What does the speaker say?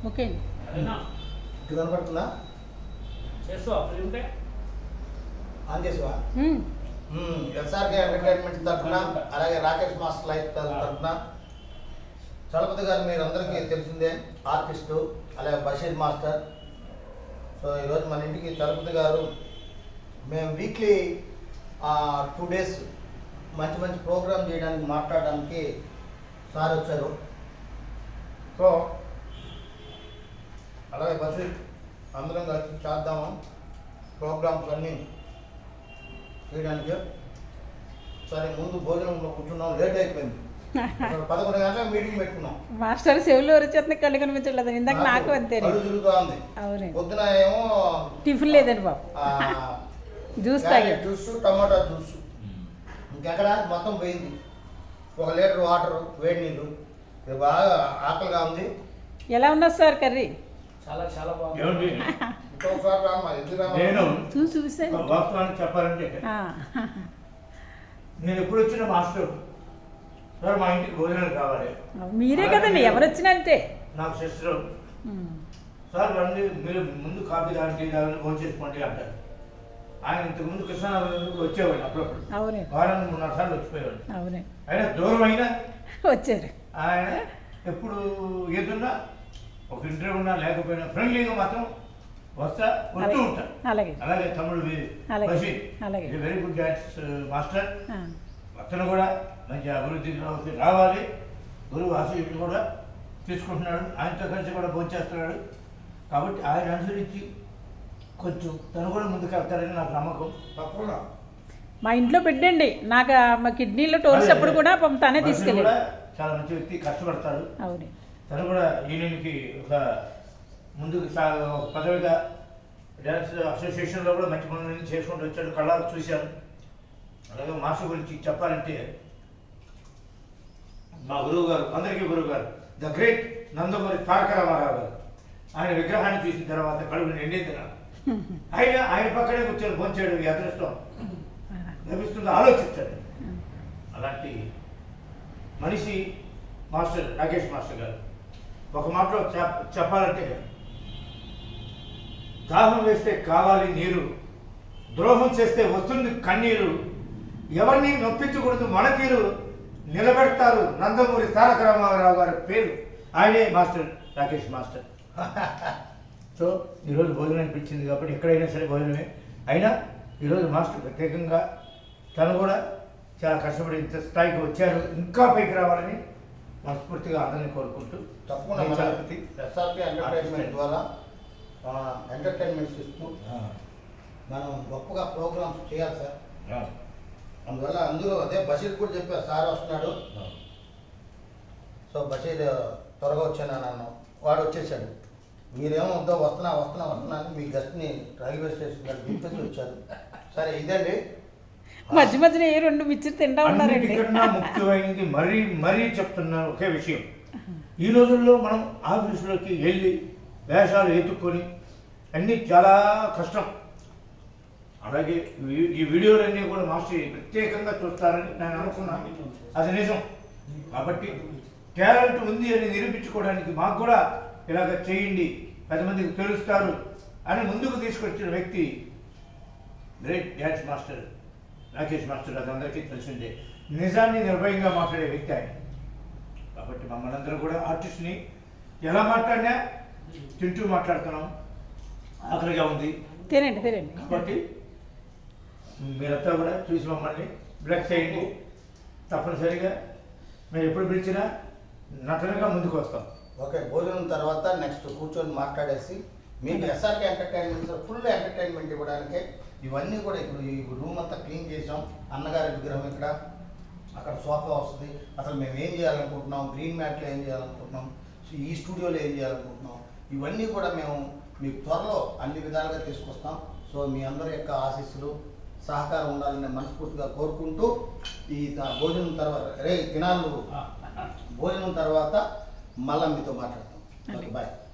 Okay అండి అదేనా ఇది కనపడుతుందా చేస్తావా ఫ్రీ ఉంటే ఆన్ చేసావా మ్మ్. ఎస్ఆర్కే ఎంటర్టైన్మెంట్ తరఫున అలాగే రాకేష్ మాస్టర్ లైఫ్ తరఫున చలపతి గారు మీరు అందరికీ తెలిసిందే ఆర్టిస్టు అలాగే బషీర్ మాస్టర్ సో ఈరోజు మన ఇంటికి చలపతి గారు మేము వీక్లీ టూ డేస్ మంచి మంచి ప్రోగ్రామ్ చేయడానికి మాట్లాడడానికి సార్ వచ్చారు సో అలాగే బషీర్ అందరం కలిసి చేద్దాము ప్రోగ్రామ్స్ అన్నీ చేయడానికి సరే ముందు భోజనంలో కూర్చున్నాం లేట్ అయిపోయింది అసలు పదకొండు గంటలకు మీటింగ్ పెట్టుకున్నాం మాస్టర్ చెవులు వచ్చేస్తుంది కళ్ళు కనిపించట్లేదు ఇందాక నాకు అంతే కళ్ళు తిరుగుతూ ఉంది అవునండి పొద్దున ఏమో టిఫిన్ లేదండి బాబు ఆ, జ్యూస్ క్యారెట్ తాగాడు జ్యూస్ టమాటా జ్యూస్ ఇంకెక్కడ మొత్తం పోయింది ఒక లీటర్ వాటర్ వేడి నీళ్ళు ఇది బాగా ఆకలిగా ఉంది ఎలా ఉన్నారు సార్ కర్రీ చాలా చాలా బాగుంది ఏమండి ఇంకొకసారి రామ్మా ఎందుకు రామ్మా? నేను చూసి చూసాను వాస్తవానికి చెప్పాలంటే ఆ. నేను ఎప్పుడు వచ్చిన మాస్టర్ సార్ మా ఇంటికి భోజనాలు కావాలి మీరే కదండి ఎవరు వచ్చినా అంతే నాకు సిస్టర్ మ్మ్. సార్ రండి మీరు ముందు కాఫీ తాగండి తాగండి భోజనం చేసుకోండి అంటారు ఆయన ఇంతకు ముందు కృష్ణానగర్ వచ్చేవాడు అప్పుడప్పుడు అవునండి వారానికి మూడు నాలుగు సార్లు వచ్చిపోయేవాడు అవునండి అయినా దూరం అయినా వచ్చారు ఆయన ఎప్పుడు ఏదున్నా ఒక ఇంటర్వ్యూ ఉన్నా లేకపోయినా ఫ్రెండ్లీగా మాత్రం వస్తా వస్తూ అలాగే. ఉంటారు అలాగే అలాగే తమ్ముడు అలాగే. బషీర్ అలాగే. వెరీ గుడ్ డాన్స్ మాస్టర్ ఆ. అతను కూడా మంచి అభివృద్ధిలోకి రావాలి గురువు ఆశీస్సులు కూడా తీసుకుంటున్నాడు ఆయనతో కలిసి కూడా భోంచేస్తున్నాడు కాబట్టి ఆయన అనుసరించి కొంచెం తను కూడా ముందుకు వెళ్తారని నాకు నమ్మకం తప్పకుండా మా ఇంట్లో పెట్టండి నాకు ఆ మా కిడ్నీలో టోల్స్ అప్పుడు కూడా పాపం తనే బషీర్ తీసుకెళ్ళాడు కూడా చాలా మంచి వ్యక్తి కష్టపడతాడు అవును తను కూడా యూనియన్కి ఒక ముందుకు సా ఒక పదవిగా డ్యాన్స్ అసోసియేషన్లో కూడా మంచి పనులన్నీ చేసుకుంటూ వచ్చాడు కళ్ళారు చూశాను అలాగే మాస్టర్ గురించి చెప్పాలంటే మా గురువు గారు అందరికీ గురువు గారు ద గ్రేట్ నందమూరి తారక రామారావు గారు ఆయన విగ్రహాన్ని చూసిన తర్వాత కడుపు నిండింది నాకు ఆయన ఆయన పక్కనే కూర్చొని భోంచాడు ఈ అదృష్టం లభిస్తుందో ఆలోచించాడు అలాంటి మనిషి మాస్టర్ రాకేష్ మాస్టర్ గారు ఒక మాటలో చెప్ చెప్పాలంటే దాహం వేస్తే కావాలి నీరు ద్రోహం చేస్తే వస్తుంది కన్నీరు ఎవరిని నొప్పించకూడదు మన తీరు నిలబెడతారు నందమూరి తారక రామారావు గారి పేరు ఆయనే మాస్టర్ రాకేష్ మాస్టర్ సో ఈరోజు భోజనం అనిపించింది కాబట్టి ఎక్కడైనా సరే భోజనమే అయినా ఈరోజు మాస్టర్ ప్రత్యేకంగా తను కూడా చాలా కష్టపడి ఇంత స్థాయికి వచ్చారు ఇంకా పైకి రావాలని మనస్ఫూర్తిగా అందరినీ కోరుకుంటూ తప్పకుండా నేను మన చలపతి. SRK entertainment Artist. ద్వారా ఎంటర్టైన్మెంట్స్ ఇస్తూ ఆ, మనం గొప్పగా ప్రోగ్రామ్స్ చేయాలి సార్ ఆ, అందువల్ల అందులో అదే బషీర్ కూడా చెప్పారు సార్ వస్తున్నాడు ఆ. సో బషీర్ త్వరగా వచ్చాను అన్నాను వాడు వచ్చేసాడు మీరేమో వద్దో వస్తున్నా వస్తున్నా వస్తున్నా అని మీ గెస్ట్ని రైల్వే స్టేషన్ దగ్గర దింపేసి వచ్చారు సరే ఇదండి మధ్య మధ్యన ఏ రెండు మిక్చర్ తింటా ఉన్నారండి అన్నిటికన్నా ముఖ్యమైనది మరీ మరీ చెప్తున్న ఒకే విషయం ఈ రోజుల్లో మనం ఆఫీసులోకి వెళ్ళి వేషాలు ఎత్తుక్కొని అన్నీ చాలా కష్టం అలాగే ఈ- ఈ వీడియోలన్నీ కూడా మాస్టర్ ప్రత్యేకంగా చూస్తారని నేను అనుకున్నాను అది నిజం కాబట్టి టాలెంట్ ఉంది అని నిరూపించుకోవడానికి మాకు కూడా ఇలాగ చేయండి పది మందికి తెలుస్తారు అని ముందుకు తీసుకొచ్చిన వ్యక్తి great dance master Rakesh master అది అందరికీ తెలిసిందే నిజాన్ని నిర్భయంగా మాట్లాడే వ్యక్తి ఆయన కాబట్టి మమ్మల్ని అందరూ కూడా ఆర్టిస్ట్ని ఎలా మాట్లాడినా తింటూ మాట్లాడుతున్నాం ఆకలిగా ఉంది తినండి తినండి కాబట్టి మీరంతా కూడా చూసి మమ్మల్ని బ్లెక్ చేయండి తప్పనిసరిగా మీరు ఎప్పుడు పిలిచినా నటనగా ముందుకు వస్తాం ఓకే భోజనం తర్వాత నెక్స్ట్ కూర్చొని మాట్లాడేసి మీకు ఎస్ఆర్కే ఎంటర్టైన్మెంట్ ఫుల్ ఎంటర్టైన్మెంట్ ఇవ్వడానికే ఇవన్నీ కూడా ఇప్పుడు ఈ రూమ్ అంతా క్లీన్ చేసాం అన్నగారి విగ్రహం ఇక్కడ అక్కడ సోఫా వస్తుంది అసలు మేము ఏం చేయాలనుకుంటున్నాం గ్రీన్ మ్యాట్లో ఏం చేయాలనుకుంటున్నాం సో ఈ స్టూడియోలో ఏం చేయాలనుకుంటున్నాం ఇవన్నీ కూడా మేము మీకు త్వరలో అన్ని విధాలుగా తీసుకొస్తాం సో మీ అందరి యొక్క ఆశీస్సులు సహకారం ఉండాలని మనస్ఫూర్తిగా కోరుకుంటూ ఈ త- భోజనం తర్వాత రే తినాలు భోజనం తర్వాత మళ్ళా మీతో మాట్లాడతాం ఓకే బాయ్